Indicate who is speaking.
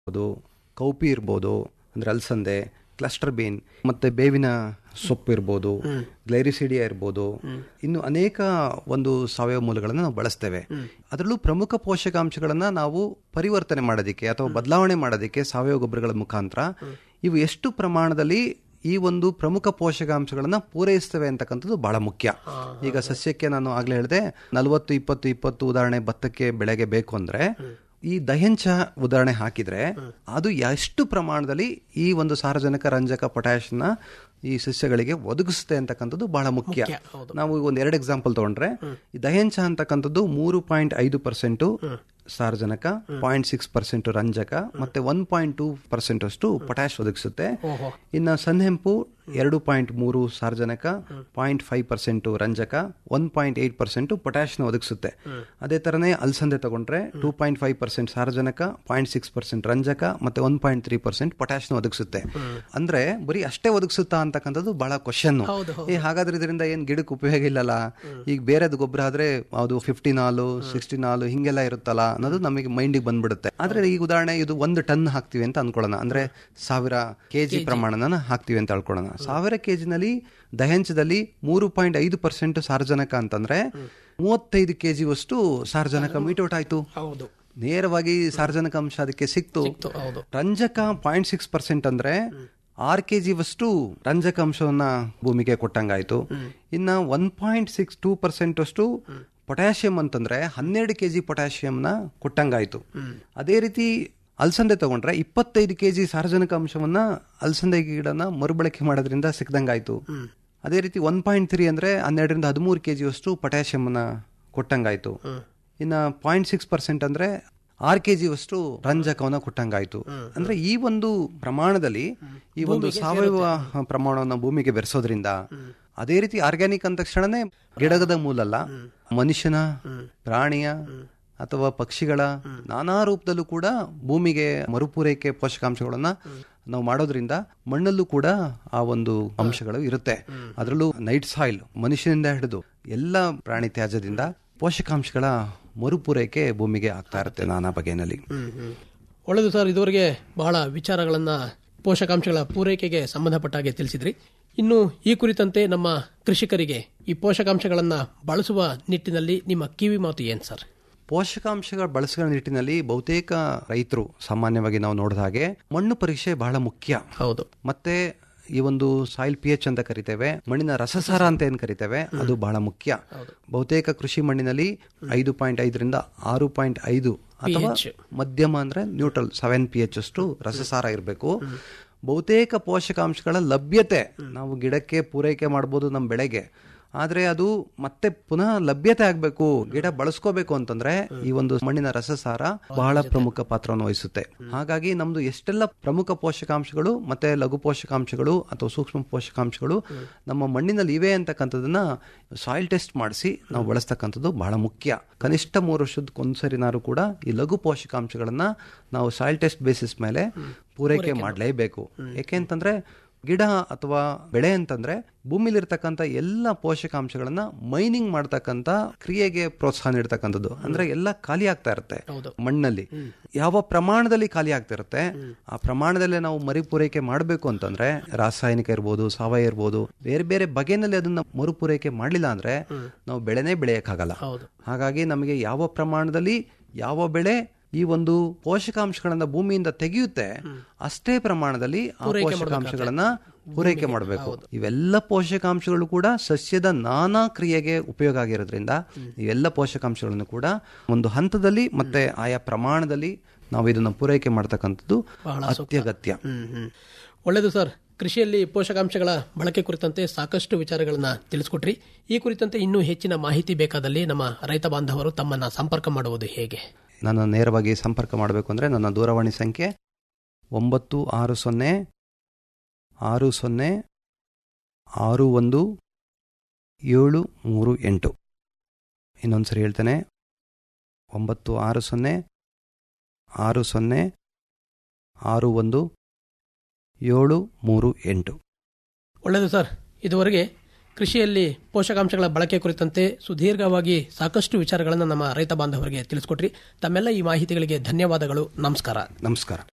Speaker 1: ಇರ್ಬೋದು ಕೌಪಿ ಇರ್ಬೋದು ಅಂದ್ರೆ ಅಲಸಂದೆ ಕ್ಲಸ್ಟರ್ ಬೀನ್ ಮತ್ತೆ ಬೇವಿನ ಸೊಪ್ಪು ಇರ್ಬೋದು ಗ್ಲೈರಿಸಿಡಿಯಾ ಇರ್ಬೋದು ಇನ್ನು ಅನೇಕ ಒಂದು ಸಾವಯವ ಮೂಲಗಳನ್ನು ನಾವು ಬಳಸ್ತೇವೆ ಅದರಲ್ಲೂ ಪ್ರಮುಖ ಪೋಷಕಾಂಶಗಳನ್ನ ನಾವು ಪರಿವರ್ತನೆ ಮಾಡೋದಕ್ಕೆ ಅಥವಾ ಬದಲಾವಣೆ ಮಾಡೋದಕ್ಕೆ ಸಾವಯವ ಗೊಬ್ಬರಗಳ ಮುಖಾಂತರ ಇವು ಎಷ್ಟು ಪ್ರಮಾಣದಲ್ಲಿ ಈ ಒಂದು ಪ್ರಮುಖ ಪೋಷಕಾಂಶಗಳನ್ನ ಪೂರೈಸ್ತವೆ ಅಂತಕ್ಕಂಥದ್ದು ಬಹಳ ಮುಖ್ಯ ಈಗ ಸಸ್ಯಕ್ಕೆ ನಾನು ಆಗ್ಲೇ ಹೇಳಿದೆ ನಲವತ್ತು ಇಪ್ಪತ್ತು ಇಪ್ಪತ್ತು ಉದಾಹರಣೆ ಭತ್ತಕ್ಕೆ ಬೆಳೆಗೆ ಬೇಕು ಅಂದ್ರೆ ಈ ದಹಂಚ ಉದಾಹರಣೆ ಹಾಕಿದ್ರೆ ಅದು ಎಷ್ಟು ಪ್ರಮಾಣದಲ್ಲಿ ಈ ಒಂದು ಸಾರಜನಕ ರಂಜಕ ಪೊಟ್ಯಾಶ್ನ ಈ ಸಸ್ಯಗಳಿಗೆ ಒದಗಿಸುತ್ತೆ ಅಂತಕ್ಕಂಥದ್ದು ಬಹಳ ಮುಖ್ಯ ನಾವು ಒಂದ್ ಎರಡು ಎಕ್ಸಾಂಪಲ್ ತಗೊಂಡ್ರೆ ಈ ದಹಂಚ ಅಂತಕ್ಕಂಥದ್ದು ಮೂರು ಪಾಯಿಂಟ್ ಐದು ಪರ್ಸೆಂಟ್ ಸಾರಜನಕ ಪಾಯಿಂಟ್ ಸಿಕ್ಸ್ ಪರ್ಸೆಂಟ್ ರಂಜಕ ಮತ್ತೆ ಒನ್ ಪಾಯಿಂಟ್ ಟೂ ಪರ್ಸೆಂಟ್ ಅಷ್ಟು ಪೊಟ್ಯಾಶ್ ಒದಗಿಸುತ್ತೆ ಇನ್ನು ಸನ್ನೆಂಪು ಎರಡು ಪಾಯಿಂಟ್ ಮೂರು ಸಾರಜನಕ ಪಾಯಿಂಟ್ ಫೈವ್ ಪರ್ಸೆಂಟ್ ರಂಜಕ ಒನ್ ಪಾಯಿಂಟ್ ಏಟ್ ಪರ್ಸೆಂಟ್ ಪೊಟ್ಯಾಶ್ನ ಒದಗಿಸುತ್ತೆ ಅದೇ ತರನೇ ಅಲಸಂದೆ ತಗೊಂಡ್ರೆ ಟೂ ಪಾಯಿಂಟ್ ಫೈವ್ ಪರ್ಸೆಂಟ್ ಸಾರಜನಕ ಪಾಯಿಂಟ್ ಸಿಕ್ಸ್ ಪರ್ಸೆಂಟ್ ರಂಜಕ ಮತ್ತೆ ಒನ್ ಪಾಯಿಂಟ್ ತ್ರೀ ಪರ್ಸೆಂಟ್ ಪೊಟ್ಯಾಶ್ನ ಒದಗಿಸುತ್ತೆ ಅಂದ್ರೆ ಬರೀ ಅಷ್ಟೇ ಒದಗಿಸುತ್ತಾ ಅಂತಕ್ಕಂಥದ್ದು ಬಹಳ ಕ್ವಶನ್ ಏ ಹಾಗಾದ್ರೆ ಇದರಿಂದ ಏನ್ ಗಿಡಕ್ಕೆ ಉಪಯೋಗ ಇಲ್ಲಲ್ಲ ಈಗ ಬೇರೆದು ಗೊಬ್ಬರ ಆದ್ರೆ ಅದು ಫಿಫ್ಟಿ ನಾಲು ಸಿಕ್ಸ್ಟಿ ನಾಲು ಹಿಂಗೆಲ್ಲ ಇರುತ್ತಲ್ಲ ಅನ್ನೋದು ನಮಗೆ ಮೈಂಡಿಗೆ ಬಂದ್ಬಿಡುತ್ತೆ ಆದ್ರೆ ಈಗ ಉದಾಹರಣೆ ಇದು ಒಂದು ಟನ್ ಹಾಕ್ತಿವಿ ಅಂತ ಅನ್ಕೊಳ್ಳೋಣ ಅಂದ್ರೆ ಸಾವಿರ ಕೆಜಿ ಪ್ರಮಾಣನ ಹಾಕ್ತಿವಿ ಅಂತ ಅನ್ಕೊಳ್ಳೋಣ ಸಾವಿರ ಕೆಜಿನಲ್ಲಿ ದಹಂಚದಲ್ಲಿ ಮೂರು ಪಾಯಿಂಟ್ ಐದು ಪರ್ಸೆಂಟ್ ಸಾರಜನಕ ಅಂತಂದ್ರೆ ಮೂವತ್ತೈದು ಕೆಜಿ ಅಷ್ಟು ಸಾರಜನಕ ಮೀಟೌಟ್ ಆಯ್ತು
Speaker 2: ಹೌದು
Speaker 1: ನೇರವಾಗಿ ಸಾರಜನಕ ಅಂಶ ಅದಕ್ಕೆ ಸಿಕ್ತು
Speaker 2: ಹೌದು
Speaker 1: ರಂಜಕ ಪಾಯಿಂಟ್ ಸಿಕ್ಸ್ ಪರ್ಸೆಂಟ್ ಅಂದ್ರೆ ಆರ್ ಕೆ ಜಿವಷ್ಟು ರಂಜಕ ಅಂಶವನ್ನ ಭೂಮಿಗೆ ಕೊಟ್ಟಂಗಾಯ್ತು ಇನ್ನ one point six two percent ಅಷ್ಟು ಪೊಟ್ಯಾಷಿಯಂ ಅಂತಂದ್ರೆ ಹನ್ನೆರಡು ಕೆ ಜಿ ಪೊಟ್ಯಾಷಿಯಂನ ಕೊಟ್ಟಂಗಾಯ್ತು ಅದೇ ರೀತಿ ಅಲಸಂದೆ ತಗೊಂಡ್ರೆ ಇಪ್ಪತ್ತೈದು ಕೆ ಜಿ ಸಾರಜನಕ ಅಂಶವನ್ನ ಅಲಸಂದೆ ಗಿಡನ ಮರುಬಳಕೆ ಮಾಡೋದ್ರಿಂದ ಸಿಕ್ದಂಗಾಯ್ತು ಅದೇ ರೀತಿ ಒನ್ ಪಾಯಿಂಟ್ ತ್ರೀ ಅಂದ್ರೆ ಹನ್ನೆರಡರಿಂದ ಹದಿಮೂರು ಕೆ ಜಿಯಷ್ಟು ಪೊಟ್ಯಾಷಿಯಂನ ಕೊಟ್ಟಂಗಾಯ್ತು ಇನ್ನ ಪಾಯಿಂಟ್ ಸಿಕ್ಸ್ ಪರ್ಸೆಂಟ್ ಅಂದ್ರೆ ಆರ್ ಕೆ ಜಿಯಷ್ಟು ರಂಜಕವನ್ನ ಕೊಟ್ಟಂಗಾಯ್ತು ಅಂದ್ರೆ ಈ ಒಂದು ಪ್ರಮಾಣದಲ್ಲಿ ಈ ಒಂದು ಸಾವಯವ ಪ್ರಮಾಣವನ್ನು ಭೂಮಿಗೆ ಬೆರೆಸೋದ್ರಿಂದ ಅದೇ ರೀತಿ ಆರ್ಗ್ಯಾನಿಕ್ ಅಂದ ತಕ್ಷಣನೇ ಗಿಡದ ಮೂಲಲ್ಲ ಮನುಷ್ಯನ ಪ್ರಾಣಿಯ ಅಥವಾ ಪಕ್ಷಿಗಳ ನಾನಾ ರೂಪದಲ್ಲೂ ಕೂಡ ಭೂಮಿಗೆ ಮರುಪೂರೈಕೆ ಪೋಷಕಾಂಶಗಳನ್ನ ನಾವು ಮಾಡೋದ್ರಿಂದ ಮಣ್ಣಲ್ಲೂ ಕೂಡ ಆ ಒಂದು ಅಂಶಗಳು ಇರುತ್ತೆ ಅದರಲ್ಲೂ ನೈಟ್ ಸಾಯಿಲ್ ಮನುಷ್ಯನಿಂದ ಹಿಡಿದು ಎಲ್ಲ ಪ್ರಾಣಿ ತ್ಯಾಜ್ಯದಿಂದ ಪೋಷಕಾಂಶಗಳ ಮರುಪೂರೈಕೆ ಭೂಮಿಗೆ ಆಗ್ತಾ ಇರುತ್ತೆ ನಾನಾ ಬಗೆಯಲ್ಲಿ
Speaker 2: ಒಳ್ಳೆಯದು ಸರ್ ಇದುವರೆಗೆ ಬಹಳ ವಿಚಾರಗಳನ್ನ ಪೋಷಕಾಂಶಗಳ ಪೂರೈಕೆಗೆ ಸಂಬಂಧಪಟ್ಟ ಹಾಗೆ ತಿಳಿಸಿದ್ರಿ ಇನ್ನು ಈ ಕುರಿತಂತೆ ನಮ್ಮ ಕೃಷಿಕರಿಗೆ ಈ ಪೋಷಕಾಂಶಗಳನ್ನ ಬಳಸುವ ನಿಟ್ಟಿನಲ್ಲಿ ನಿಮ್ಮ ಕಿವಿ ಮಾತು ಏನ್ ಸರ್
Speaker 1: ಪೋಷಕಾಂಶಗಳ ಬಳಸುವ ನಿಟ್ಟಿನಲ್ಲಿ ಬಹುತೇಕ ರೈತರು ಸಾಮಾನ್ಯವಾಗಿ ನಾವು ನೋಡಿದ ಹಾಗೆ ಮಣ್ಣು ಪರೀಕ್ಷೆ ಬಹಳ ಮುಖ್ಯ
Speaker 2: ಹೌದು
Speaker 1: ಮತ್ತೆ ಈ ಒಂದು ಸಾಯಿಲ್ ಪಿ ಎಚ್ ಅಂತ ಕರಿತೇವೆ ಮಣ್ಣಿನ ರಸಸಾರ ಅಂತ ಏನ್ ಕರಿತೇವೆ ಅದು ಬಹಳ ಮುಖ್ಯ ಬಹುತೇಕ ಕೃಷಿ ಮಣ್ಣಿನಲ್ಲಿ ಐದು ಪಾಯಿಂಟ್ ಐದರಿಂದ ಆರು ಪಾಯಿಂಟ್ ಐದು ಅಥವಾ ಮಧ್ಯಮ ಅಂದ್ರೆ ನ್ಯೂಟ್ರಲ್ ಸೆವೆನ್ ಪಿ ಎಚ್ ಅಷ್ಟು ರಸಸಾರ ಇರಬೇಕು ಬಹುತೇಕ ಪೋಷಕಾಂಶಗಳ ಲಭ್ಯತೆ ನಾವು ಗಿಡಕ್ಕೆ ಪೂರೈಕೆ ಮಾಡ್ಬೋದು ನಮ್ಮ ಬೆಳೆಗೆ ಆದ್ರೆ ಅದು ಮತ್ತೆ ಪುನಃ ಲಭ್ಯತೆ ಆಗ್ಬೇಕು ಗಿಡ ಬಳಸ್ಕೋಬೇಕು ಅಂತಂದ್ರೆ ಈ ಒಂದು ಮಣ್ಣಿನ ರಸಸಾರ ಬಹಳ ಪ್ರಮುಖ ಪಾತ್ರವನ್ನು ವಹಿಸುತ್ತೆ ಹಾಗಾಗಿ ನಮ್ದು ಎಷ್ಟೆಲ್ಲ ಪ್ರಮುಖ ಪೋಷಕಾಂಶಗಳು ಮತ್ತೆ ಲಘು ಪೋಷಕಾಂಶಗಳು ಅಥವಾ ಸೂಕ್ಷ್ಮ ಪೋಷಕಾಂಶಗಳು ನಮ್ಮ ಮಣ್ಣಿನಲ್ಲಿ ಇವೆ ಅಂತಕ್ಕಂಥದನ್ನ ಸಾಯಿಲ್ ಟೆಸ್ಟ್ ಮಾಡಿಸಿ ನಾವು ಬಳಸ್ತಕ್ಕಂಥದ್ದು ಬಹಳ ಮುಖ್ಯ ಕನಿಷ್ಠ ಮೂರು ವರ್ಷದಕ್ಕೊಂದ್ಸರಿನಾರು ಕೂಡ ಈ ಲಘು ಪೋಷಕಾಂಶಗಳನ್ನ ನಾವು ಸಾಯಿಲ್ ಟೆಸ್ಟ್ ಬೇಸಿಸ್ ಮೇಲೆ ಪೂರೈಕೆ ಮಾಡಲೇಬೇಕು ಯಾಕೆ ಅಂತಂದ್ರೆ ಗಿಡ ಅಥವಾ ಬೆಳೆ ಅಂತಂದ್ರೆ ಭೂಮಿಲಿರ್ತಕ್ಕಂಥ ಎಲ್ಲ ಪೋಷಕಾಂಶಗಳನ್ನ ಮೈನಿಂಗ್ ಮಾಡ್ತಕ್ಕಂಥ ಕ್ರಿಯೆಗೆ ಪ್ರೋತ್ಸಾಹ ನೀಡ್ತಕ್ಕಂಥದ್ದು ಅಂದ್ರೆ ಎಲ್ಲ ಖಾಲಿ ಆಗ್ತಾ ಇರುತ್ತೆ ಮಣ್ಣಲ್ಲಿ ಯಾವ ಪ್ರಮಾಣದಲ್ಲಿ ಖಾಲಿ ಆಗ್ತಾ ಇರುತ್ತೆ ಆ ಪ್ರಮಾಣದಲ್ಲೇ ನಾವು ಮರಿ ಪೂರೈಕೆ ಮಾಡಬೇಕು ಅಂತಂದ್ರೆ ರಾಸಾಯನಿಕ ಇರ್ಬೋದು ಸಾವಯವ ಇರ್ಬೋದು ಬೇರೆ ಬೇರೆ ಬಗೆನಲ್ಲಿ ಅದನ್ನ ಮರುಪೂರೈಕೆ ಮಾಡಲಿಲ್ಲ ಅಂದ್ರೆ ನಾವು ಬೆಳೆನೇ ಬೆಳೆಯಕ್ಕಾಗಲ್ಲ ಹಾಗಾಗಿ ನಮಗೆ ಯಾವ ಪ್ರಮಾಣದಲ್ಲಿ ಯಾವ ಬೆಳೆ ಈ ಒಂದು ಪೋಷಕಾಂಶಗಳನ್ನ ಭೂಮಿಯಿಂದ ತೆಗೆಯುತ್ತೆ ಅಷ್ಟೇ ಪ್ರಮಾಣದಲ್ಲಿ ಆ ಪೋಷಕಾಂಶಗಳನ್ನ ಪೂರೈಕೆ ಮಾಡಬೇಕು ಇವೆಲ್ಲ ಪೋಷಕಾಂಶಗಳು ಕೂಡ ಸಸ್ಯದ ನಾನಾ ಕ್ರಿಯೆಗೆ ಉಪಯೋಗ ಆಗಿರೋದ್ರಿಂದ ಇವೆಲ್ಲ ಪೋಷಕಾಂಶಗಳನ್ನು ಕೂಡ ಒಂದು ಹಂತದಲ್ಲಿ ಮತ್ತೆ ಆಯಾ ಪ್ರಮಾಣದಲ್ಲಿ ನಾವು ಇದನ್ನ ಪೂರೈಕೆ ಮಾಡ್ತಕ್ಕಂಥದ್ದು ಅತ್ಯಗತ್ಯ
Speaker 2: ಒಳ್ಳೆಯದು ಸರ್ ಕೃಷಿಯಲ್ಲಿ ಪೋಷಕಾಂಶಗಳ ಬಳಕೆ ಕುರಿತಂತೆ ಸಾಕಷ್ಟು ವಿಚಾರಗಳನ್ನ ತಿಳಿಸ್ಕೊಟ್ರಿ ಈ ಕುರಿತಂತೆ ಇನ್ನೂ ಹೆಚ್ಚಿನ ಮಾಹಿತಿ ಬೇಕಾದಲ್ಲಿ ನಮ್ಮ ರೈತ ಬಾಂಧವರು ತಮ್ಮನ್ನ ಸಂಪರ್ಕ ಮಾಡುವುದು ಹೇಗೆ
Speaker 1: ನನ್ನ ನೇರವಾಗಿ ಸಂಪರ್ಕ ಮಾಡಬೇಕು ಅಂದರೆ ನನ್ನ ದೂರವಾಣಿ ಸಂಖ್ಯೆ ಒಂಬತ್ತು ಆರು ಸೊನ್ನೆ ಆರು ಸೊನ್ನೆ ಆರು ಒಂದು ಏಳು ಮೂರು ಎಂಟು ಇನ್ನೊಂದು ಸರಿ ಹೇಳ್ತೇನೆ ಒಂಬತ್ತು ಆರು ಸೊನ್ನೆ ಆರು ಸೊನ್ನೆ ಆರು ಒಂದು ಏಳು ಮೂರು ಎಂಟು
Speaker 2: ಒಳ್ಳೆಯದು ಸರ್ ಇದುವರೆಗೆ ಕೃಷಿಯಲ್ಲಿ ಪೋಷಕಾಂಶಗಳ ಬಳಕೆ ಕುರಿತಂತೆ ಸುದೀರ್ಘವಾಗಿ ಸಾಕಷ್ಟು ವಿಚಾರಗಳನ್ನು ನಮ್ಮ ರೈತ ಬಾಂಧವರಿಗೆ ತಿಳಿಸ್ಕೊಟ್ರಿ ತಮ್ಮೆಲ್ಲ ಈ ಮಾಹಿತಿಗಳಿಗೆ ಧನ್ಯವಾದಗಳು ನಮಸ್ಕಾರ
Speaker 1: ನಮಸ್ಕಾರ